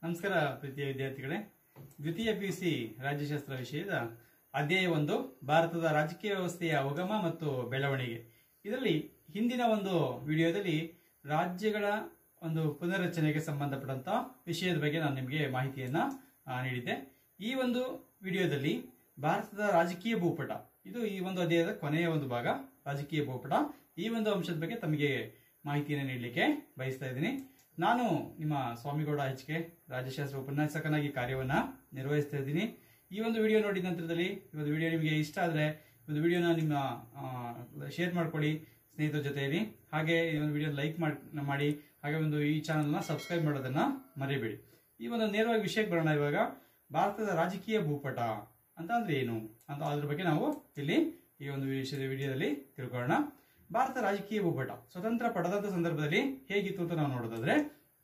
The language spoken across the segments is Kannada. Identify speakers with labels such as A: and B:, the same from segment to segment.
A: ನಮಸ್ಕಾರ ಪ್ರೀತಿಯ ವಿದ್ಯಾರ್ಥಿಗಳೇ ದ್ವಿತೀಯ ಪಿಯುಸಿ ರಾಜ್ಯಶಾಸ್ತ್ರ ವಿಷಯದ ಅಧ್ಯಾಯ ಒಂದು ಭಾರತದ ರಾಜಕೀಯ ವ್ಯವಸ್ಥೆಯ ಉಗಮ ಮತ್ತು ಬೆಳವಣಿಗೆ ಇದರಲ್ಲಿ ಹಿಂದಿನ ಒಂದು ವಿಡಿಯೋದಲ್ಲಿ ರಾಜ್ಯಗಳ ಒಂದು ಪುನರ್ರಚನೆಗೆ ಸಂಬಂಧಪಟ್ಟಂತ ವಿಷಯದ ಬಗ್ಗೆ ನಾನು ನಿಮಗೆ ಮಾಹಿತಿಯನ್ನ ಆ, ನೀಡಿದ್ದೆ ಈ ಒಂದು ವಿಡಿಯೋದಲ್ಲಿ ಭಾರತದ ರಾಜಕೀಯ ಭೂಪಟ ಇದು ಈ ಒಂದು ಅಧ್ಯಾಯದ ಕೊನೆಯ ಒಂದು ಭಾಗ ರಾಜಕೀಯ ಭೂಪಟ ಈ ಒಂದು ಅಂಶದ ಬಗ್ಗೆ ತಮಗೆ ಮಾಹಿತಿಯನ್ನು ನೀಡಲಿಕ್ಕೆ ಬಯಸ್ತಾ ಇದ್ದೀನಿ ನಾನು ನಿಮ್ಮ ಸ್ವಾಮಿಗೌಡ ಎಚ್ ಕೆ ರಾಜ್ಯಶಾಸ್ತ್ರ ಉಪನ್ಯಾಸಕನಾಗಿ ಕಾರ್ಯವನ್ನ ನಿರ್ವಹಿಸ್ತಾ ಇದ್ದೀನಿ ಈ ಒಂದು ವಿಡಿಯೋ ನೋಡಿದ ನಂತರದಲ್ಲಿ ಈ ಒಂದು ವಿಡಿಯೋ ನಿಮಗೆ ಇಷ್ಟ ಆದರೆ ಈ ಒಂದು ವಿಡಿಯೋನ ನಿಮ್ಮ ಶೇರ್ ಮಾಡ್ಕೊಳ್ಳಿ ಸ್ನೇಹಿತರ ಜೊತೆಯಲ್ಲಿ ಹಾಗೆ ಈ ಒಂದು ವಿಡಿಯೋ ಲೈಕ್ ಮಾಡಿ ಹಾಗೆ ಒಂದು ಈ ಚಾನಲ್ನ ಸಬ್ಸ್ಕ್ರೈಬ್ ಮಾಡೋದನ್ನ ಮರೆಯಬೇಡಿ ಈ ಒಂದು ನೇರವಾಗಿ ವಿಷಯಕ್ಕೆ ಬರೋಣ ಇವಾಗ ಭಾರತದ ರಾಜಕೀಯ ಭೂಪಟ ಅಂತ ಅಂದ್ರೆ ಏನು ಅಂತ ಅದ್ರ ಬಗ್ಗೆ ನಾವು ಇಲ್ಲಿ ಈ ಒಂದು ವಿಷಯದ ವಿಡಿಯೋದಲ್ಲಿ ತಿಳ್ಕೊಳ್ಳೋಣ ಭಾರತ ರಾಜಕೀಯ ಭೂಪಟ ಸ್ವತಂತ್ರ ಪಡೆದಂತ ಸಂದರ್ಭದಲ್ಲಿ ಹೇಗಿತ್ತು ಅಂತ ನಾವು ನೋಡೋದಾದ್ರೆ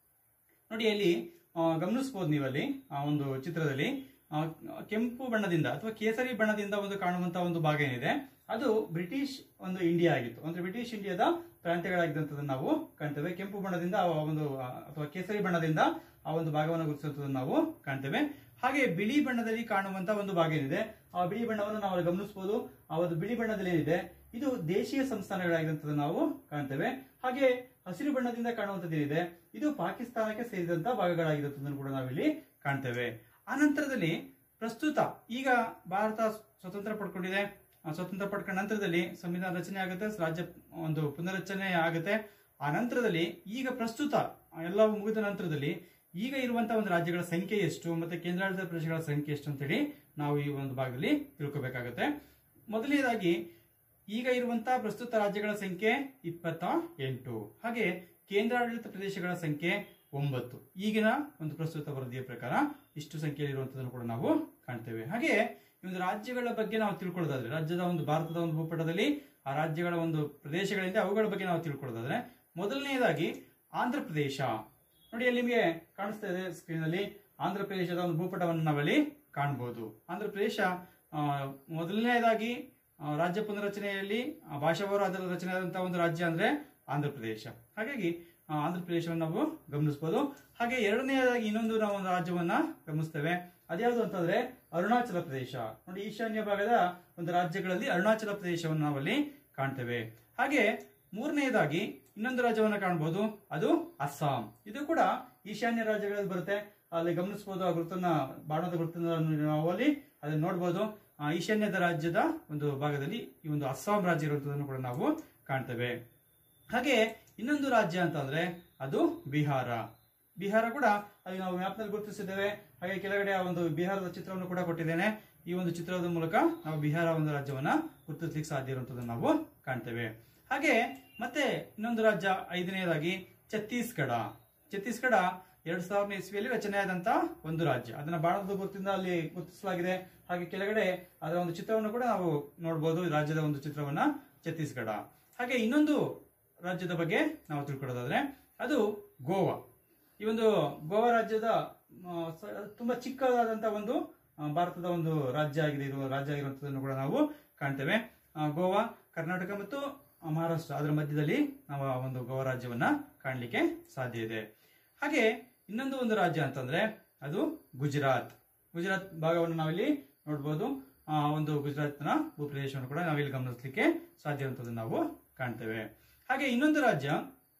A: ನೋಡಿ ಅಲ್ಲಿ ಆ, ಗಮನಿಸಬಹುದು ನೀವಲ್ಲಿ ಆ ಒಂದು ಚಿತ್ರದಲ್ಲಿ ಆ, ಕೆಂಪು ಬಣ್ಣದಿಂದ ಅಥವಾ ಕೇಸರಿ ಬಣ್ಣದಿಂದ ಒಂದು ಕಾಣುವಂತ ಒಂದು ಭಾಗ ಏನಿದೆ ಅದು ಬ್ರಿಟಿಷ್ ಒಂದು ಇಂಡಿಯಾ ಆಗಿತ್ತು ಅಂದ್ರೆ ಬ್ರಿಟಿಷ್ ಇಂಡಿಯಾದ ಪ್ರಾಂತ್ಯಗಳಾಗಿದ್ದಂಥದ್ದನ್ನು ನಾವು ಕಾಣ್ತೇವೆ ಕೆಂಪು ಬಣ್ಣದಿಂದ ಆ ಒಂದು ಆ, ಅಥವಾ ಕೇಸರಿ ಬಣ್ಣದಿಂದ ಆ ಒಂದು ಭಾಗವನ್ನು ಗುರುತಿಸುವಂಥದ್ದನ್ನು ನಾವು ಕಾಣ್ತೇವೆ ಹಾಗೆ ಬಿಳಿ ಬಣ್ಣದಲ್ಲಿ ಕಾಣುವಂತ ಒಂದು ಭಾಗ ಏನಿದೆ ಆ ಬಿಳಿ ಬಣ್ಣವನ್ನು ನಾವು ಅಲ್ಲಿ ಗಮನಿಸಬಹುದು ಆ ಒಂದು ಬಿಳಿ ಬಣ್ಣದಲ್ಲಿ ಏನಿದೆ ಇದು ದೇಶೀಯ ಸಂಸ್ಥಾನಗಳಾಗಿರುವಂತದ್ದು ನಾವು ಕಾಣ್ತೇವೆ ಹಾಗೆ ಹಸಿರು ಬಣ್ಣದಿಂದ ಕಾಣುವಂಥದ್ದು ಏನಿದೆ ಇದು ಪಾಕಿಸ್ತಾನಕ್ಕೆ ಸೇರಿದಂತ ಭಾಗಗಳಾಗಿರುತ್ತದನ್ನು ಕೂಡ ನಾವಿಲ್ಲಿ ಕಾಣ್ತೇವೆ ಆನಂತರದಲ್ಲಿ ಪ್ರಸ್ತುತ ಈಗ ಭಾರತ ಸ್ವತಂತ್ರ ಪಡ್ಕೊಂಡಿದೆ ಆ ಸ್ವತಂತ್ರ ಪಡ್ಕೊಂಡ ನಂತರದಲ್ಲಿ ಸಂವಿಧಾನ ರಚನೆ ಆಗುತ್ತೆ ರಾಜ್ಯ ಒಂದು ಪುನರಚನೆ ಆಗುತ್ತೆ ಆ ನಂತರದಲ್ಲಿ ಈಗ ಪ್ರಸ್ತುತ ಎಲ್ಲ ಮುಗಿದ ನಂತರದಲ್ಲಿ ಈಗ ಇರುವಂತಹ ಒಂದು ರಾಜ್ಯಗಳ ಸಂಖ್ಯೆ ಎಷ್ಟು ಮತ್ತೆ ಕೇಂದ್ರಾಡಳಿತ ಪ್ರದೇಶಗಳ ಸಂಖ್ಯೆ ಎಷ್ಟು ಅಂತೇಳಿ ನಾವು ಈ ಒಂದು ಭಾಗದಲ್ಲಿ ತಿಳ್ಕೊಬೇಕಾಗುತ್ತೆ ಮೊದಲನೇದಾಗಿ ಈಗ ಇರುವಂತಹ ಪ್ರಸ್ತುತ ರಾಜ್ಯಗಳ ಸಂಖ್ಯೆ ಇಪ್ಪತ್ತ ಎಂಟು ಹಾಗೆ ಕೇಂದ್ರಾಡಳಿತ ಪ್ರದೇಶಗಳ ಸಂಖ್ಯೆ ಒಂಬತ್ತು ಈಗಿನ ಒಂದು ಪ್ರಸ್ತುತ ವರದಿಯ ಪ್ರಕಾರ ಇಷ್ಟು ಸಂಖ್ಯೆಯಲ್ಲಿ ಇರುವಂತದನ್ನು ಕೂಡ ನಾವು ಕಾಣ್ತೇವೆ ಹಾಗೆ ಈ ಒಂದು ರಾಜ್ಯಗಳ ಬಗ್ಗೆ ನಾವು ತಿಳ್ಕೊಳ್ಳೋದಾದ್ರೆ ರಾಜ್ಯದ ಒಂದು ಭಾರತದ ಒಂದು ಭೂಪಟದಲ್ಲಿ ಆ ರಾಜ್ಯಗಳ ಒಂದು ಪ್ರದೇಶಗಳಿಂದ ಅವುಗಳ ಬಗ್ಗೆ ನಾವು ತಿಳ್ಕೊಳ್ಳೋದಾದ್ರೆ ಮೊದಲನೆಯದಾಗಿ ಆಂಧ್ರ ಪ್ರದೇಶ ನೋಡಿ ಅಲ್ಲಿ ನಿಮಗೆ ಕಾಣಿಸ್ತಾ ಇದೆ ಸ್ಕ್ರೀನ್ ಅಲ್ಲಿ ಆಂಧ್ರ ಪ್ರದೇಶದ ಒಂದು ಭೂಪಟವನ್ನು ನಾವಲ್ಲಿ ಕಾಣಬಹುದು ಆಂಧ್ರ ಪ್ರದೇಶ ಆ, ಮೊದಲನೆಯದಾಗಿ ಆ, ರಾಜ್ಯ ಪುನರಚನೆಯಲ್ಲಿ ಆ, ಭಾಷಾವಾರು ಅದರ ರಚನೆ ಆದಂತಹ ಒಂದು ರಾಜ್ಯ ಅಂದ್ರೆ ಆಂಧ್ರ ಪ್ರದೇಶ ಹಾಗಾಗಿ ಆ, ಆಂಧ್ರ ಪ್ರದೇಶವನ್ನು ನಾವು ಗಮನಿಸಬಹುದು ಹಾಗೆ ಎರಡನೆಯದಾಗಿ ಇನ್ನೊಂದು ನಾವು ಒಂದು ರಾಜ್ಯವನ್ನ ಗಮನಿಸ್ತೇವೆ ಅದ್ಯಾವುದು ಅಂತಂದ್ರೆ ಅರುಣಾಚಲ ಪ್ರದೇಶ ನೋಡಿ ಈಶಾನ್ಯ ಭಾಗದ ಒಂದು ರಾಜ್ಯಗಳಲ್ಲಿ ಅರುಣಾಚಲ ಪ್ರದೇಶವನ್ನು ನಾವಲ್ಲಿ ಕಾಣ್ತೇವೆ ಹಾಗೆ ಮೂರನೆಯದಾಗಿ ಇನ್ನೊಂದು ರಾಜ್ಯವನ್ನ ಕಾಣಬಹುದು ಅದು ಅಸ್ಸಾಂ ಇದು ಕೂಡ ಈಶಾನ್ಯ ರಾಜ್ಯಗಳಲ್ಲಿ ಬರುತ್ತೆ ಅಲ್ಲಿ ಗಮನಿಸಬಹುದು ಆ ಗುರುತನ್ನ ಬಾಣದ ಗುರುತನ್ನ ನಾವು ಅಲ್ಲಿ ಅದನ್ನ ನೋಡಬಹುದು ಆ ಈಶಾನ್ಯದ ರಾಜ್ಯದ ಒಂದು ಭಾಗದಲ್ಲಿ ಈ ಒಂದು ಅಸ್ಸಾಂ ರಾಜ್ಯ ಇರುವಂತದನ್ನು ಕೂಡ ನಾವು ಕಾಣ್ತೇವೆ ಹಾಗೆ ಇನ್ನೊಂದು ರಾಜ್ಯ ಅಂತ ಅಂದ್ರೆ ಅದು ಬಿಹಾರ ಬಿಹಾರ ಕೂಡ ಅಲ್ಲಿ ನಾವು ಮ್ಯಾಪ್ ನಲ್ಲಿ ಗುರುತಿಸಿದ್ದೇವೆ ಹಾಗೆ ಕೆಳಗಡೆ ಆ ಒಂದು ಬಿಹಾರದ ಚಿತ್ರವನ್ನು ಕೂಡ ಕೊಟ್ಟಿದ್ದೇನೆ ಈ ಒಂದು ಚಿತ್ರದ ಮೂಲಕ ನಾವು ಬಿಹಾರ ಒಂದು ರಾಜ್ಯವನ್ನ ಗುರುತಿಸಲಿಕ್ಕೆ ಸಾಧ್ಯ ಇರುವಂತದನ್ನು ನಾವು ಕಾಣ್ತೇವೆ ಹಾಗೆ ಮತ್ತೆ ಇನ್ನೊಂದು ರಾಜ್ಯ ಐದನೆಯದಾಗಿ ಛತ್ತೀಸ್ಗಢ ಛತ್ತೀಸ್ಗಢ ಎರಡ್ ಸಾವಿರದ ಇಸ್ವಿಯಲ್ಲಿ ರಚನೆಯಾದಂತ ಒಂದು ರಾಜ್ಯ ಅದನ್ನ ಬಾಣದ ಗುರುತಿಂದ ಅಲ್ಲಿ ಗುರುತಿಸಲಾಗಿದೆ ಹಾಗೆ ಕೆಳಗಡೆ ಅದರ ಒಂದು ಚಿತ್ರವನ್ನು ಕೂಡ ನಾವು ನೋಡಬಹುದು ಈ ರಾಜ್ಯದ ಒಂದು ಚಿತ್ರವನ್ನ ಛತ್ತೀಸ್ಗಢ ಹಾಗೆ ಇನ್ನೊಂದು ರಾಜ್ಯದ ಬಗ್ಗೆ ನಾವು ತಿಳ್ಕೊಳ್ಳೋದಾದ್ರೆ ಅದು ಗೋವಾ ಈ ಒಂದು ಗೋವಾ ರಾಜ್ಯದ ಆ, ಸ- ತುಂಬಾ ಚಿಕ್ಕದಾದಂತ ಒಂದು ಆ, ಭಾರತದ ಒಂದು ರಾಜ್ಯ ಆಗಿದೆ ಇದು ರಾಜ್ಯ ಆಗಿರುವಂತದನ್ನು ಕೂಡ ನಾವು ಕಾಣ್ತೇವೆ ಆ, ಗೋವಾ ಕರ್ನಾಟಕ ಮತ್ತು ಆ, ಮಹಾರಾಷ್ಟ್ರ ಅದರ ಮಧ್ಯದಲ್ಲಿ ನಾವು ಆ ಒಂದು ಗೋವಾ ರಾಜ್ಯವನ್ನ ಕಾಣಲಿಕ್ಕೆ ಸಾಧ್ಯ ಇದೆ ಹಾಗೆ ಇನ್ನೊಂದು ಒಂದು ರಾಜ್ಯ ಅಂತಂದ್ರೆ ಅದು ಗುಜರಾತ್ ಗುಜರಾತ್ ಭಾಗವನ್ನು ನಾವಿಲ್ಲಿ ನೋಡಬಹುದು ಆ ಒಂದು ಗುಜರಾತ್ನ ಭೂಪ್ರದೇಶವನ್ನು ಕೂಡ ನಾವಿಲ್ಲಿ ಗಮನಿಸಲಿಕ್ಕೆ ಸಾಧ್ಯ ಇರುವಂತದನ್ನು ನಾವು ಕಾಣ್ತೇವೆ ಹಾಗೆ ಇನ್ನೊಂದು ರಾಜ್ಯ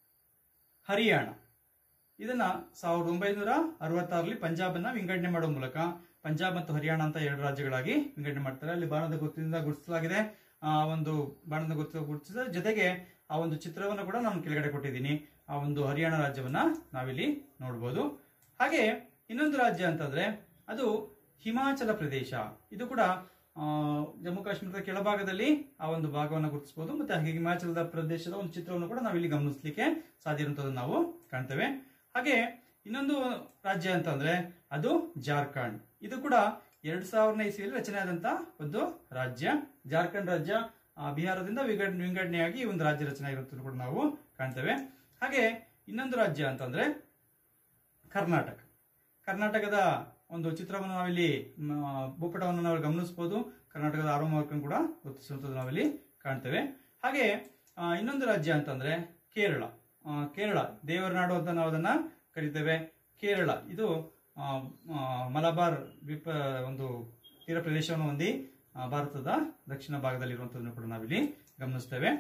A: ಹರಿಯಾಣ ಇದನ್ನ ಸಾವಿರದ ಒಂಬೈನೂರ ಅರವತ್ತಾರರಲ್ಲಿ ಪಂಜಾಬ್ ಅನ್ನ ವಿಂಗಡಣೆ ಮಾಡುವ ಮೂಲಕ ಪಂಜಾಬ್ ಮತ್ತು ಹರಿಯಾಣ ಅಂತ ಎರಡು ರಾಜ್ಯಗಳಾಗಿ ವಿಂಗಡಣೆ ಮಾಡ್ತಾರೆ ಅಲ್ಲಿ ಬಾಣದ ಗುರುತಿನಿಂದ ಗುರುತಿಸಲಾಗಿದೆ ಆ ಒಂದು ಬಾಣದ ಗುರುತು ಗುರುತಿಸಿದ ಜೊತೆಗೆ ಆ ಒಂದು ಚಿತ್ರವನ್ನು ಕೂಡ ನಾನು ಕೆಳಗಡೆ ಕೊಟ್ಟಿದ್ದೀನಿ ಆ ಒಂದು ಹರಿಯಾಣ ರಾಜ್ಯವನ್ನ ನಾವಿಲ್ಲಿ ನೋಡಬಹುದು ಹಾಗೆ ಇನ್ನೊಂದು ರಾಜ್ಯ ಅಂತಂದ್ರೆ ಅದು ಹಿಮಾಚಲ ಪ್ರದೇಶ ಇದು ಕೂಡ ಆ, ಜಮ್ಮು ಕಾಶ್ಮೀರದ ಕೆಳಭಾಗದಲ್ಲಿ ಆ ಒಂದು ಭಾಗವನ್ನು ಗುರುತಿಸಬಹುದು ಮತ್ತೆ ಹಾಗೆ ಹಿಮಾಚಲದ ಪ್ರದೇಶದ ಒಂದು ಚಿತ್ರವನ್ನು ಕೂಡ ನಾವಿಲ್ಲಿ ಗಮನಿಸಲಿಕ್ಕೆ ಸಾಧ್ಯ ಇರುವಂತದನ್ನು ನಾವು ಕಾಣ್ತೇವೆ ಹಾಗೆ ಇನ್ನೊಂದು ರಾಜ್ಯ ಅಂತಂದ್ರೆ ಅದು ಜಾರ್ಖಂಡ್ ಇದು ಕೂಡ ಎರಡ್ ಸಾವಿರನೇ ಇಸ್ವಿಯಲ್ಲಿ ರಚನೆ ಆದಂತ ಒಂದು ರಾಜ್ಯ ಜಾರ್ಖಂಡ್ ರಾಜ್ಯ ಆ, ಬಿಹಾರದಿಂದ ವಿಂಗಡ ವಿಂಗಡಣೆಯಾಗಿ ಈ ಒಂದು ರಾಜ್ಯ ರಚನೆ ಆಗಿರುವಂತದ್ದು ಕೂಡ ನಾವು ಕಾಣ್ತೇವೆ ಹಾಗೆ ಇನ್ನೊಂದು ರಾಜ್ಯ ಅಂತಂದ್ರೆ ಕರ್ನಾಟಕ ಕರ್ನಾಟಕದ ಒಂದು ಚಿತ್ರವನ್ನು ನಾವಿಲ್ಲಿ ಮ, ಭೂಪಟವನ್ನು ನಾವು ಗಮನಿಸಬಹುದು ಕರ್ನಾಟಕದ ಆರೋ ಮಾರ್ಕನ್ನು ಕೂಡ ಗುರುತಿಸುವಂಥದ್ದು ನಾವಿಲ್ಲಿ ಕಾಣ್ತೇವೆ ಹಾಗೆ ಆ, ಇನ್ನೊಂದು ರಾಜ್ಯ ಅಂತಂದ್ರೆ ಕೇರಳ ಆ, ಕೇರಳ ದೇವರ ನಾಡು ಅಂತ ನಾವು ಅದನ್ನ ಕರಿತೇವೆ ಕೇರಳ ಇದು ಆ, ಆ, ಮಲಬಾರ್ ದ್ವೀಪ ಒಂದು ತೀರ ಪ್ರದೇಶವನ್ನು ಹೊಂದಿ ಆ, ಭಾರತದ ದಕ್ಷಿಣ ಭಾಗದಲ್ಲಿರುವಂಥದ್ದನ್ನು ಕೂಡ ನಾವಿಲ್ಲಿ ಗಮನಿಸ್ತೇವೆ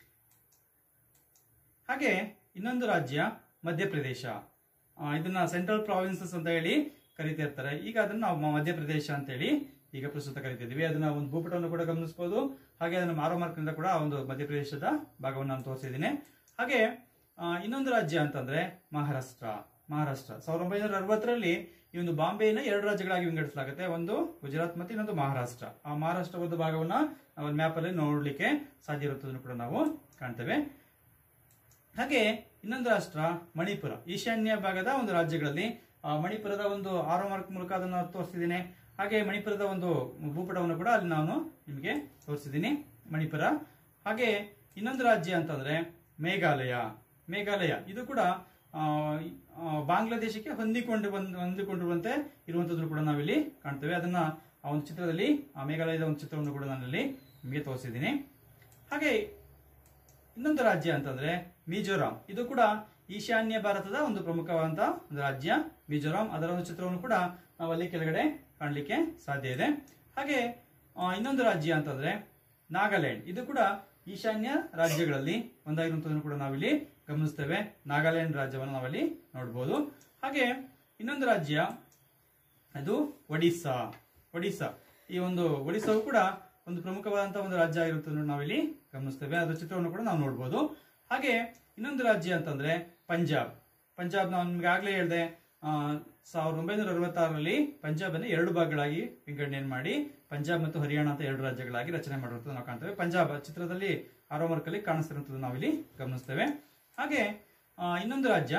A: ಹಾಗೆ ಇನ್ನೊಂದು ರಾಜ್ಯ ಮಧ್ಯಪ್ರದೇಶ ಆ, ಇದನ್ನ ಸೆಂಟ್ರಲ್ ಪ್ರಾವಿನ್ಸಸ್ ಅಂತ ಹೇಳಿ ಕರಿತಾ ಇರ್ತಾರೆ ಈಗ ಅದನ್ನ ನಾವು ಮ- ಮಧ್ಯಪ್ರದೇಶ ಅಂತ ಹೇಳಿ ಈಗ ಪ್ರಸ್ತುತ ಕರಿತಿದ್ವಿ ಅದನ್ನ ಒಂದು ಭೂಪಟವನ್ನು ಕೂಡ ಗಮನಿಸಬಹುದು ಹಾಗೆ ಅದನ್ನ ಮಾರೋ ಮಾರ್ಕ್ನಿಂದ ಕೂಡ ಒಂದು ಮಧ್ಯಪ್ರದೇಶದ ಭಾಗವನ್ನು ನಾನು ತೋರಿಸಿದ್ದೀನಿ ಹಾಗೆ ಆ, ಇನ್ನೊಂದು ರಾಜ್ಯ ಅಂತಂದ್ರೆ ಮಹಾರಾಷ್ಟ್ರ ಮಹಾರಾಷ್ಟ್ರ ಸಾವಿರದ ಒಂಬೈನೂರ ಅರವತ್ತರಲ್ಲಿ ಈ ಒಂದು ಬಾಂಬೆನ ಎರಡು ರಾಜ್ಯಗಳಾಗಿ ವಿಂಗಡಿಸಲಾಗುತ್ತೆ ಒಂದು ಗುಜರಾತ್ ಮತ್ತು ಇನ್ನೊಂದು ಮಹಾರಾಷ್ಟ್ರ ಆ ಮಹಾರಾಷ್ಟ್ರ ಒಂದು ಭಾಗವನ್ನ ನಾವು ಮ್ಯಾಪ್ ಅಲ್ಲಿ ನೋಡ್ಲಿಕ್ಕೆ ಸಾಧ್ಯ ಇರುತ್ತದನ್ನು ಕೂಡ ನಾವು ಕಾಣ್ತೇವೆ ಹಾಗೆ ಇನ್ನೊಂದು ರಾಷ್ಟ್ರ ಮಣಿಪುರ ಈಶಾನ್ಯ ಭಾಗದ ಒಂದು ರಾಜ್ಯಗಳಲ್ಲಿ ಆ, ಮಣಿಪುರದ ಒಂದು ಆರೋ ಮಾರ್ಕ್ ಮೂಲಕ ಅದನ್ನು ತೋರಿಸಿದ್ದೀನಿ ಹಾಗೆ ಮಣಿಪುರದ ಒಂದು ಭೂಪಟವನ್ನು ಕೂಡ ಅಲ್ಲಿ ನಾನು ನಿಮಗೆ ತೋರಿಸಿದ್ದೀನಿ ಮಣಿಪುರ ಹಾಗೆ ಇನ್ನೊಂದು ರಾಜ್ಯ ಅಂತಂದ್ರೆ ಮೇಘಾಲಯ ಮೇಘಾಲಯ ಇದು ಕೂಡ ಆ, ಆ, ಬಾಂಗ್ಲಾದೇಶಕ್ಕೆ ಹೊಂದಿಕೊಂಡು ಬಂದ್ ಹೊಂದಿಕೊಂಡಿರುವಂತೆ ಇರುವಂತದ್ದು ಕೂಡ ನಾವಿಲ್ಲಿ ಕಾಣ್ತೇವೆ ಅದನ್ನ ಆ ಒಂದು ಚಿತ್ರದಲ್ಲಿ ಆ ಮೇಘಾಲಯದ ಒಂದು ಚಿತ್ರವನ್ನು ಕೂಡ ನಾನಲ್ಲಿ ನಿಮಗೆ ತೋರಿಸಿದ್ದೀನಿ ಹಾಗೆ ಇನ್ನೊಂದು ರಾಜ್ಯ ಅಂತಂದ್ರೆ ಮಿಜೋರಾಂ ಇದು ಕೂಡ ಈಶಾನ್ಯ ಭಾರತದ ಒಂದು ಪ್ರಮುಖವಾದಂತಹ ಒಂದು ರಾಜ್ಯ ಮಿಜೋರಾಂ ಅದರ ಒಂದು ಚಿತ್ರವನ್ನು ಕೂಡ ನಾವು ಅಲ್ಲಿ ಕೆಳಗಡೆ ಕಾಣಲಿಕ್ಕೆ ಸಾಧ್ಯ ಇದೆ ಹಾಗೆ ಆ, ಇನ್ನೊಂದು ರಾಜ್ಯ ಅಂತಂದ್ರೆ ನಾಗಾಲ್ಯಾಂಡ್ ಇದು ಕೂಡ ಈಶಾನ್ಯ ರಾಜ್ಯಗಳಲ್ಲಿ ಒಂದಾಗಿರುವಂತದನ್ನು ಕೂಡ ನಾವಿಲ್ಲಿ ಗಮನಿಸ್ತೇವೆ ನಾಗಾಲ್ಯಾಂಡ್ ರಾಜ್ಯವನ್ನು ನಾವಲ್ಲಿ ನೋಡಬಹುದು ಹಾಗೆ ಇನ್ನೊಂದು ರಾಜ್ಯ ಅದು ಒಡಿಸ್ಸಾ ಒಡಿಸ್ಸಾ ಈ ಒಂದು ಒಡಿಸ್ಸಾವು ಕೂಡ ಒಂದು ಪ್ರಮುಖವಾದಂತಹ ಒಂದು ರಾಜ್ಯ ಆಗಿರುತ್ತದೆ ನಾವಿಲ್ಲಿ ಗಮನಿಸ್ತೇವೆ ಅದರ ಚಿತ್ರವನ್ನು ಕೂಡ ನಾವು ನೋಡಬಹುದು ಹಾಗೆ ಇನ್ನೊಂದು ರಾಜ್ಯ ಅಂತಂದ್ರೆ ಪಂಜಾಬ್ ಪಂಜಾಬ್ ನಾವು ನಿಮ್ಗೆ ಆಗ್ಲೇ ಹೇಳಿದೆ ಸಾವಿರದ ಒಂಬೈನೂರ ಅರವತ್ತಾರರಲ್ಲಿ ಪಂಜಾಬ್ ಅನ್ನು ಎರಡು ಭಾಗಗಳಾಗಿ ವಿಂಗಡಣೆಯನ್ನು ಮಾಡಿ ಪಂಜಾಬ್ ಮತ್ತು ಹರಿಯಾಣ ಅಂತ ಎರಡು ರಾಜ್ಯಗಳಾಗಿ ರಚನೆ ಮಾಡಿರುವಂಥದ್ದು ನಾವು ಕಾಣ್ತೇವೆ ಪಂಜಾಬ್ ಚಿತ್ರದಲ್ಲಿ ಆರೋ ಮಾರ್ಕಲ್ಲಿ ಕಾಣಿಸ್ತಿರುವಂಥದ್ದು ನಾವಿಲ್ಲಿ ಗಮನಿಸ್ತೇವೆ ಹಾಗೆ ಆ, ಇನ್ನೊಂದು ರಾಜ್ಯ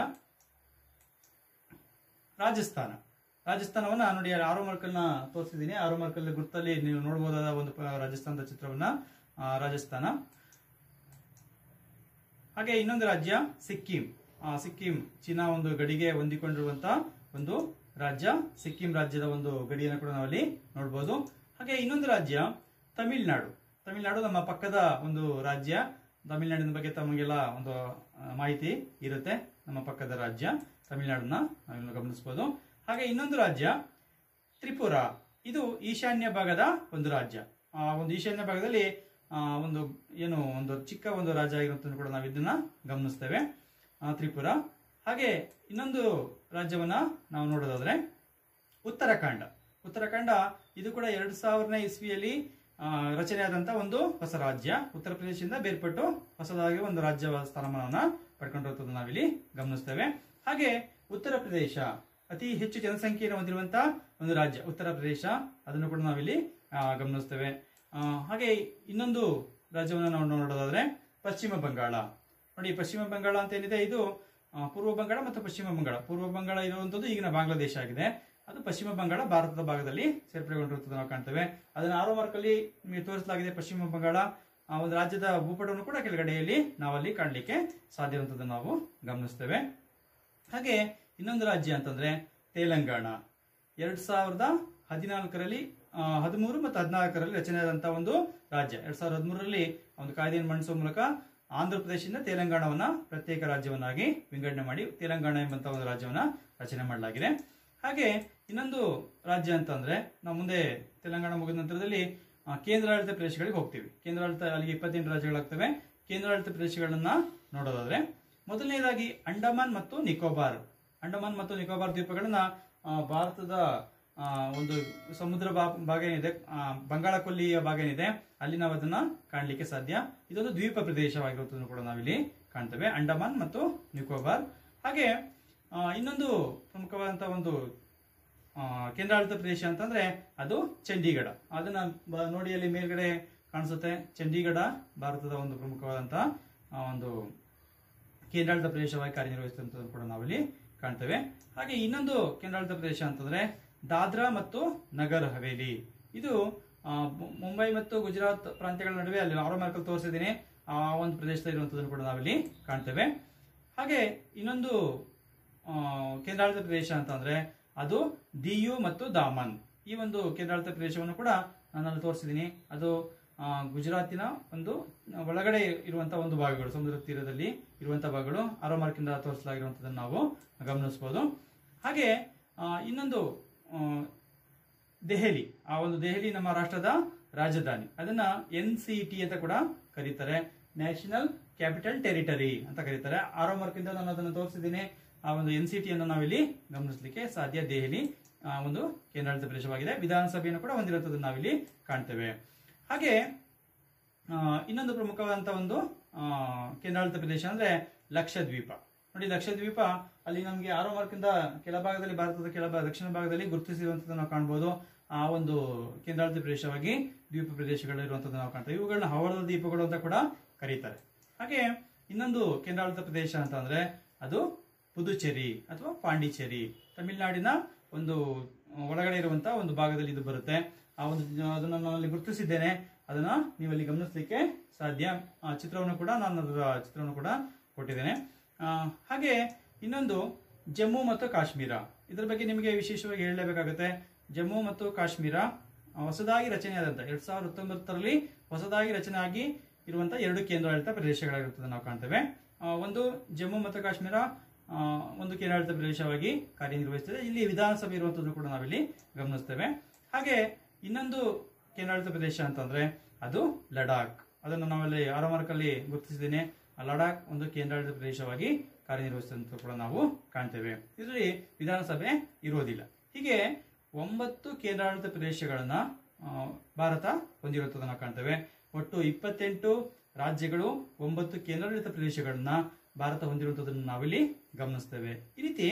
A: ರಾಜಸ್ಥಾನ ರಾಜಸ್ಥಾನವನ್ನ ನೋಡಿ ಆರೋ ಮಾರ್ಕಲ್ನ ತೋರಿಸಿದ್ದೀನಿ ಆರೋ ಮಾರ್ಕಲ್ ಗುರ್ತಲ್ಲಿ ನೀವು ನೋಡಬಹುದಾದ ಒಂದು ಪ- ರಾಜಸ್ಥಾನದ ಚಿತ್ರವನ್ನ ಆ, ರಾಜಸ್ಥಾನ ಹಾಗೆ ಇನ್ನೊಂದು ರಾಜ್ಯ ಸಿಕ್ಕಿಂ ಆ, ಸಿಕ್ಕಿಂ ಚೀನಾ ಒಂದು ಗಡಿಗೆ ಹೊಂದಿಕೊಂಡಿರುವಂತಹ ಒಂದು ರಾಜ್ಯ ಸಿಕ್ಕಿಂ ರಾಜ್ಯದ ಒಂದು ಗಡಿಯನ್ನು ಕೂಡ ನಾವಲ್ಲಿ ನೋಡಬಹುದು ಹಾಗೆ ಇನ್ನೊಂದು ರಾಜ್ಯ ತಮಿಳುನಾಡು ತಮಿಳುನಾಡು ನಮ್ಮ ಪಕ್ಕದ ಒಂದು ರಾಜ್ಯ ತಮಿಳುನಾಡಿನ ಬಗ್ಗೆ ತಮಗೆಲ್ಲ ಒಂದು ಆ, ಮಾಹಿತಿ ಇರುತ್ತೆ ನಮ್ಮ ಪಕ್ಕದ ರಾಜ್ಯ ತಮಿಳುನಾಡನ್ನ ನಾವಿನ್ನು ಗಮನಿಸಬಹುದು ಹಾಗೆ ಇನ್ನೊಂದು ರಾಜ್ಯ ತ್ರಿಪುರ ಇದು ಈಶಾನ್ಯ ಭಾಗದ ಒಂದು ರಾಜ್ಯ ಆ ಒಂದು ಈಶಾನ್ಯ ಭಾಗದಲ್ಲಿ ಆ, ಒಂದು ಏನು ಒಂದು ಚಿಕ್ಕ ಒಂದು ರಾಜ್ಯ ಆಗಿರುವಂತ ಕೂಡ ನಾವು ಇದನ್ನ ಗಮನಿಸ್ತೇವೆ ಆ, ತ್ರಿಪುರ ಹಾಗೆ ಇನ್ನೊಂದು ರಾಜ್ಯವನ್ನ ನಾವು ನೋಡೋದಾದ್ರೆ ಉತ್ತರಾಖಂಡ ಉತ್ತರಾಖಂಡ ಇದು ಕೂಡ ಎರಡ್ ಸಾವಿರನೇ ಇಸ್ವಿಯಲ್ಲಿ ಆ, ರಚನೆಯಾದಂತ ಒಂದು ಹೊಸ ರಾಜ್ಯ ಉತ್ತರ ಪ್ರದೇಶದಿಂದ ಬೇರ್ಪಟ್ಟು ಹೊಸದಾಗಿ ಒಂದು ರಾಜ್ಯ ಸ್ಥಾನಮಾನವನ್ನ ಪಡ್ಕೊಂಡಿರುತ್ತದೆ ನಾವಿಲ್ಲಿ ಗಮನಿಸ್ತೇವೆ ಹಾಗೆ ಉತ್ತರ ಪ್ರದೇಶ ಅತಿ ಹೆಚ್ಚು ಜನಸಂಖ್ಯೆಯನ್ನು ಹೊಂದಿರುವಂತಹ ಒಂದು ರಾಜ್ಯ ಉತ್ತರ ಪ್ರದೇಶ ಅದನ್ನು ಕೂಡ ನಾವಿಲ್ಲಿ ಆ, ಗಮನಿಸ್ತೇವೆ ಆ, ಹಾಗೆ ಇನ್ನೊಂದು ರಾಜ್ಯವನ್ನು ನಾವು ನೋಡೋದಾದ್ರೆ ಪಶ್ಚಿಮ ಬಂಗಾಳ ನೋಡಿ ಪಶ್ಚಿಮ ಬಂಗಾಳ ಅಂತ ಏನಿದೆ ಇದು ಆ, ಪೂರ್ವ ಬಂಗಾಳ ಮತ್ತು ಪಶ್ಚಿಮ ಬಂಗಾಳ ಪೂರ್ವ ಬಂಗಾಳ ಇರುವಂತದ್ದು ಈಗಿನ ಬಾಂಗ್ಲಾದೇಶ ಆಗಿದೆ ಅದು ಪಶ್ಚಿಮ ಬಂಗಾಳ ಭಾರತದ ಭಾಗದಲ್ಲಿ ಸೇರ್ಪಡೆಗೊಂಡಿರುತ್ತದೆ ನಾವು ಕಾಣ್ತೇವೆ ಅದನ್ನ ಆರೋ ಮಾರ್ಕಲ್ಲಿ ನಿಮಗೆ ತೋರಿಸಲಾಗಿದೆ ಪಶ್ಚಿಮ ಬಂಗಾಳ ಆ ಒಂದು ರಾಜ್ಯದ ಭೂಪಟವನ್ನು ಕೂಡ ಕೆಳಗಡೆಯಲ್ಲಿ ನಾವಲ್ಲಿ ಕಾಣಲಿಕ್ಕೆ ಸಾಧ್ಯ ಇರುವಂತದ್ದನ್ನು ನಾವು ಗಮನಿಸ್ತೇವೆ ಹಾಗೆ ಇನ್ನೊಂದು ರಾಜ್ಯ ಅಂತಂದ್ರೆ ತೆಲಂಗಾಣ ಎರಡ್ ಸಾವಿರದ ಹದಿನಾಲ್ಕರಲ್ಲಿ ಆ, ಹದಿಮೂರು ಮತ್ತು ಹದಿನಾಲ್ಕರಲ್ಲಿ ರಚನೆಯಾದಂತಹ ಒಂದು ರಾಜ್ಯ ಎರಡ್ ಸಾವಿರದ ಹದಿಮೂರರಲ್ಲಿ ಒಂದು ಕಾಯ್ದೆಯನ್ನು ಮಂಡಿಸುವ ಮೂಲಕ ಆಂಧ್ರ ಪ್ರದೇಶದಿಂದ ತೆಲಂಗಾಣವನ್ನ ಪ್ರತ್ಯೇಕ ರಾಜ್ಯವನ್ನಾಗಿ ವಿಂಗಡಣೆ ಮಾಡಿ ತೆಲಂಗಾಣ ಎಂಬಂತಹ ಒಂದು ರಾಜ್ಯವನ್ನ ರಚನೆ ಮಾಡಲಾಗಿದೆ ಹಾಗೆ ಇನ್ನೊಂದು ರಾಜ್ಯ ಅಂತಂದ್ರೆ ನಾವು ಮುಂದೆ ತೆಲಂಗಾಣ ಮುಗಿದ ನಂತರದಲ್ಲಿ ಆ, ಕೇಂದ್ರಾಡಳಿತ ಪ್ರದೇಶಗಳಿಗೆ ಹೋಗ್ತೀವಿ ಕೇಂದ್ರಾಡಳಿತ ಅಲ್ಲಿಗೆ ಇಪ್ಪತ್ತೆಂಟು ರಾಜ್ಯಗಳಾಗ್ತವೆ ಕೇಂದ್ರಾಡಳಿತ ಪ್ರದೇಶಗಳನ್ನ ನೋಡೋದಾದ್ರೆ ಮೊದಲನೇದಾಗಿ ಅಂಡಮಾನ್ ಮತ್ತು ನಿಕೋಬಾರ್ ಅಂಡಮಾನ್ ಮತ್ತು ನಿಕೋಬಾರ್ ದ್ವೀಪಗಳನ್ನ ಆ, ಭಾರತದ ಆ, ಒಂದು ಸಮುದ್ರ ಬಾ- ಭಾಗ ಏನಿದೆ ಆ, ಬಂಗಾಳ ಕೊಲ್ಲಿಯ ಭಾಗ ಏನಿದೆ ಅಲ್ಲಿ ನಾವು ಅದನ್ನ ಕಾಣಲಿಕ್ಕೆ ಸಾಧ್ಯ ಇದೊಂದು ದ್ವೀಪ ಪ್ರದೇಶವಾಗಿರುವುದನ್ನು ಕೂಡ ನಾವಿಲ್ಲಿ ಕಾಣ್ತೇವೆ ಅಂಡಮಾನ್ ಮತ್ತು ನಿಕೋಬಾರ್ ಹಾಗೆ ಆ, ಇನ್ನೊಂದು ಪ್ರಮುಖವಾದಂತಹ ಒಂದು ಆ, ಕೇಂದ್ರಾಡಳಿತ ಪ್ರದೇಶ ಅಂತಂದ್ರೆ ಅದು ಚಂಡೀಗಢ ಅದನ್ನ ಬ- ನೋಡಿ ಅಲ್ಲಿ ಮೇಲ್ಗಡೆ ಕಾಣಿಸುತ್ತೆ ಚಂಡೀಗಢ ಭಾರತದ ಒಂದು ಪ್ರಮುಖವಾದಂತಹ ಆ, ಒಂದು ಕೇಂದ್ರಾಡಳಿತ ಪ್ರದೇಶವಾಗಿ ಕಾರ್ಯನಿರ್ವಹಿಸುವಂಥದ್ದು ಕೂಡ ನಾವಿಲ್ಲಿ ಕಾಣ್ತೇವೆ ಹಾಗೆ ಇನ್ನೊಂದು ಕೇಂದ್ರಾಡಳಿತ ಪ್ರದೇಶ ಅಂತಂದ್ರೆ ದಾದ್ರಾ ಮತ್ತು ನಗರ್ ಹವೇಲಿ ಇದು ಆ, ಮು- ಮುಂಬೈ ಮತ್ತು ಗುಜರಾತ್ ಪ್ರಾಂತ್ಯಗಳ ನಡುವೆ ಅಲ್ಲಿ ಆರೋ ಮಾರ್ಕಲ್ ತೋರಿಸಿದ್ದೀನಿ ಆ ಒಂದು ಪ್ರದೇಶದಲ್ಲಿ ಇರುವಂತದ್ದನ್ನು ಕೂಡ ನಾವಿಲ್ಲಿ ಕಾಣ್ತೇವೆ ಹಾಗೆ ಇನ್ನೊಂದು ಆ, ಕೇಂದ್ರಾಡಳಿತ ಪ್ರದೇಶ ಅಂತಂದ್ರೆ ಅದು ದಿಯು ಮತ್ತು ದಾಮನ್ ಈ ಒಂದು ಕೇಂದ್ರಾಡಳಿತ ಪ್ರದೇಶವನ್ನು ಕೂಡ ನಾನು ಅಲ್ಲಿ ತೋರಿಸಿದ್ದೀನಿ ಅದು ಆ, ಗುಜರಾತಿನ ಒಂದು ಒಳಗಡೆ ಇರುವಂತಹ ಒಂದು ಭಾಗಗಳು ಸಮುದ್ರ ತೀರದಲ್ಲಿ ಇರುವಂತಹ ಭಾಗಗಳು ಆರೋ ಮಾರ್ಕಿಂದ ತೋರಿಸಲಾಗಿರುವಂತದನ್ನು ನಾವು ಗಮನಿಸಬಹುದು ಹಾಗೆ ಆ, ಇನ್ನೊಂದು ಆ, ದೆಹಲಿ ಆ ಒಂದು ದೆಹಲಿ ನಮ್ಮ ರಾಷ್ಟ್ರದ ರಾಜಧಾನಿ ಅದನ್ನ ಎನ್ ಸಿ ಟಿ ಅಂತ ಕೂಡ ಕರೀತಾರೆ ನ್ಯಾಷನಲ್ ಕ್ಯಾಪಿಟಲ್ ಟೆರಿಟರಿ ಅಂತ ಕರೀತಾರೆ ಆರೋ ಮಾರ್ಕ್ ಇಂದ ನಾನು ಅದನ್ನು ತೋರಿಸಿದ್ದೀನಿ ಆ ಒಂದು ಎನ್ ಸಿ ಟಿ ಅನ್ನು ನಾವಿಲ್ಲಿ ಗಮನಿಸಲಿಕ್ಕೆ ಸಾಧ್ಯ ದೆಹಲಿ ಆ, ಒಂದು ಕೇಂದ್ರಾಡಳಿತ ಪ್ರದೇಶವಾಗಿದೆ ವಿಧಾನಸಭೆಯನ್ನು ಕೂಡ ಹೊಂದಿರುವಂತದನ್ನು ನಾವಿಲ್ಲಿ ಕಾಣ್ತೇವೆ ಹಾಗೆ ಆ, ಇನ್ನೊಂದು ಪ್ರಮುಖವಾದಂತ ಒಂದು ಆ, ಕೇಂದ್ರಾಡಳಿತ ಪ್ರದೇಶ ಅಂದ್ರೆ ಲಕ್ಷದ್ವೀಪ ನೋಡಿ ಲಕ್ಷದ್ವೀಪ ಅಲ್ಲಿ ನಮಗೆ ಆರೋ ಮಾರ್ಕಿಂದ ಕೆಳಭಾಗದಲ್ಲಿ ಭಾರತದ ಕೆಳಭಾಗ ದಕ್ಷಿಣ ಭಾಗದಲ್ಲಿ ಗುರುತಿಸಿರುವಂತದ್ದು ನಾವು ಕಾಣಬಹುದು ಆ ಒಂದು ಕೇಂದ್ರಾಡಳಿತ ಪ್ರದೇಶವಾಗಿ ದ್ವೀಪ ಪ್ರದೇಶಗಳು ಇರುವಂತದ್ದು ನಾವು ಕಾಣ್ತೇವೆ ಇವುಗಳನ್ನ ಹವಳದ ದ್ವೀಪಗಳು ಅಂತ ಕೂಡ ಕರೀತಾರೆ ಹಾಗೆ ಇನ್ನೊಂದು ಕೇಂದ್ರಾಡಳಿತ ಪ್ರದೇಶ ಅಂತ ಅಂದ್ರೆ ಅದು ಪುದುಚೇರಿ ಅಥವಾ ಪಾಂಡಿಚೇರಿ ತಮಿಳುನಾಡಿನ ಒಂದು ಒಳಗಡೆ ಇರುವಂತಹ ಒಂದು ಭಾಗದಲ್ಲಿ ಇದು ಬರುತ್ತೆ ಆ ಒಂದು ಅದನ್ನು ನಾನು ಅಲ್ಲಿ ಗುರುತಿಸಿದ್ದೇನೆ ಅದನ್ನ ನೀವು ಅಲ್ಲಿ ಗಮನಿಸಲಿಕ್ಕೆ ಸಾಧ್ಯ ಆ ಚಿತ್ರವನ್ನು ಕೂಡ ನಾನು ಅದರ ಚಿತ್ರವನ್ನು ಕೂಡ ಕೊಟ್ಟಿದ್ದೇನೆ ಆ, ಹಾಗೆ ಇನ್ನೊಂದು ಜಮ್ಮು ಮತ್ತು ಕಾಶ್ಮೀರ ಇದರ ಬಗ್ಗೆ ನಿಮಗೆ ವಿಶೇಷವಾಗಿ ಹೇಳಲೇಬೇಕಾಗುತ್ತೆ ಜಮ್ಮು ಮತ್ತು ಕಾಶ್ಮೀರ ಆ, ಹೊಸದಾಗಿ ರಚನೆಯಾದಂತ ಎರಡ್ ಸಾವಿರದ ಹತ್ತೊಂಬತ್ತರಲ್ಲಿ ಹೊಸದಾಗಿ ರಚನೆ ಆಗಿ ಇರುವಂತಹ ಎರಡು ಕೇಂದ್ರಾಡಳಿತ ಪ್ರದೇಶಗಳಾಗಿರುತ್ತದೆ ನಾವು ಕಾಣ್ತೇವೆ ಆ, ಒಂದು ಜಮ್ಮು ಮತ್ತು ಕಾಶ್ಮೀರ ಆ, ಒಂದು ಕೇಂದ್ರಾಡಳಿತ ಪ್ರದೇಶವಾಗಿ ಕಾರ್ಯನಿರ್ವಹಿಸುತ್ತದೆ ಇಲ್ಲಿ ವಿಧಾನಸಭೆ ಇರುವಂತದ್ದು ಕೂಡ ನಾವಿಲ್ಲಿ ಗಮನಿಸ್ತೇವೆ ಹಾಗೆ ಇನ್ನೊಂದು ಕೇಂದ್ರಾಡಳಿತ ಪ್ರದೇಶ ಅಂತಂದ್ರೆ ಅದು ಲಡಾಖ್ ಅದನ್ನು ನಾವಲ್ಲಿ ಆರೋ ಮಾರ್ಕಲ್ಲಿ ಗುರುತಿಸಿದ್ದೇನೆ ಆ ಲಡಾಖ್ ಒಂದು ಕೇಂದ್ರಾಡಳಿತ ಪ್ರದೇಶವಾಗಿ ಕಾರ್ಯನಿರ್ವಹಿಸುವಂತ ಕೂಡ ನಾವು ಕಾಣ್ತೇವೆ ಇದರಲ್ಲಿ ವಿಧಾನಸಭೆ ಇರುವುದಿಲ್ಲ ಹೀಗೆ ಒಂಬತ್ತು ಕೇಂದ್ರಾಡಳಿತ ಪ್ರದೇಶಗಳನ್ನ ಆ, ಭಾರತ ಹೊಂದಿರುತ್ತದೆ ನಾವು ಕಾಣ್ತೇವೆ ಒಟ್ಟು ಇಪ್ಪತ್ತೆಂಟು ರಾಜ್ಯಗಳು ಒಂಬತ್ತು ಕೇಂದ್ರಾಡಳಿತ ಪ್ರದೇಶಗಳನ್ನ ಭಾರತ ಹೊಂದಿರುವಂತದನ್ನು ನಾವಿಲ್ಲಿ ಗಮನಿಸ್ತೇವೆ ಈ ರೀತಿ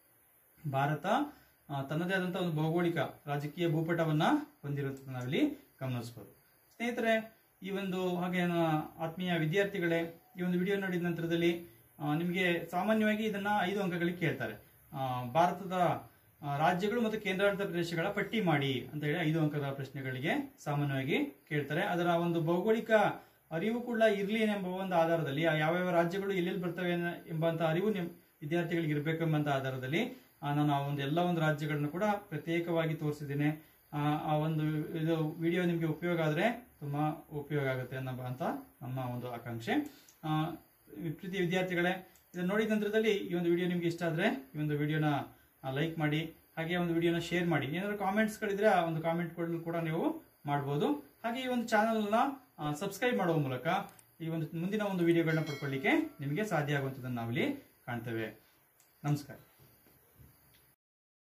A: ಭಾರತ ಆ, ತನ್ನದೇ ಆದಂತಹ ಒಂದು ಭೌಗೋಳಿಕ ರಾಜಕೀಯ ಭೂಪಟವನ್ನ ಹೊಂದಿರುವಂತದ್ದು ನಾವಿಲ್ಲಿ ಗಮನಿಸಬಹುದು ಸ್ನೇಹಿತರೆ ಈ ಒಂದು ಹಾಗೆ ನನ್ನ ಆತ್ಮೀಯ ವಿದ್ಯಾರ್ಥಿಗಳೇ ಈ ಒಂದು ವಿಡಿಯೋ ನೋಡಿದ ನಂತರದಲ್ಲಿ ಆ, ನಿಮಗೆ ಸಾಮಾನ್ಯವಾಗಿ ಇದನ್ನ ಐದು ಅಂಕಗಳಿಗೆ ಕೇಳ್ತಾರೆ ಆ, ಭಾರತದ ಆ, ರಾಜ್ಯಗಳು ಮತ್ತು ಕೇಂದ್ರಾಡಳಿತ ಪ್ರದೇಶಗಳ ಪಟ್ಟಿ ಮಾಡಿ ಅಂತ ಹೇಳಿ ಐದು ಅಂಕದ ಪ್ರಶ್ನೆಗಳಿಗೆ ಸಾಮಾನ್ಯವಾಗಿ ಕೇಳ್ತಾರೆ ಅದರ ಒಂದು ಭೌಗೋಳಿಕ ಅರಿವು ಕೂಡ ಇರಲಿ ಎಂಬ ಒಂದು ಆಧಾರದಲ್ಲಿ ಆ ಯಾವ್ಯಾವ ರಾಜ್ಯಗಳು ಎಲ್ಲೆಲ್ಲಿ ಬರ್ತವೆ ಎನ್ನ- ಎಂಬಂತ ಅರಿವು ನಿಮ್ ವಿದ್ಯಾರ್ಥಿಗಳಿಗೆ ಇರಬೇಕೆಂಬಂತ ಆಧಾರದಲ್ಲಿ ಆ, ನಾನು ಆ ಒಂದು ಎಲ್ಲ ಒಂದು ರಾಜ್ಯಗಳನ್ನು ಕೂಡ ಪ್ರತ್ಯೇಕವಾಗಿ ತೋರಿಸಿದ್ದೇನೆ ಆ ಆ ಒಂದು ಇದು ವಿಡಿಯೋ ನಿಮಗೆ ಉಪಯೋಗ ಆದರೆ ತುಂಬಾ ಉಪಯೋಗ ಆಗುತ್ತೆ ಅನ್ನೋ ಅಂತ ನಮ್ಮ ಒಂದು ಆಕಾಂಕ್ಷೆ ಆ, ಪ್ರೀತಿ ವಿದ್ಯಾರ್ಥಿಗಳೇ ಇದನ್ನು ನೋಡಿದ ನಂತರದಲ್ಲಿ ಈ ಒಂದು ವಿಡಿಯೋ ನಿಮ್ಗೆ ಇಷ್ಟ ಆದ್ರೆ ಈ ಒಂದು ವಿಡಿಯೋನ ಲೈಕ್ ಮಾಡಿ ಹಾಗೆ ಒಂದು ವಿಡಿಯೋನ ಶೇರ್ ಮಾಡಿ ಏನಾದ್ರು ಕಾಮೆಂಟ್ಸ್ಗಳಿದ್ರೆ ಆ ಒಂದು ಕಾಮೆಂಟ್ ಕೂಡ ನೀವು ಮಾಡ್ಬೋದು ಹಾಗೆ ಈ ಒಂದು ಚಾನಲ್ನ ಸಬ್ಸ್ಕ್ರೈಬ್ ಮಾಡುವ ಮೂಲಕ ಈ ಒಂದು ಮುಂದಿನ ಒಂದು ವಿಡಿಯೋಗಳನ್ನ ಪಡ್ಕೊಳ್ಳಿಕ್ಕೆ ನಿಮಗೆ ಸಾಧ್ಯ ಆಗುವಂಥದ್ದನ್ನು ನಾವಿಲ್ಲಿ ಕಾಣ್ತೇವೆ ನಮಸ್ಕಾರ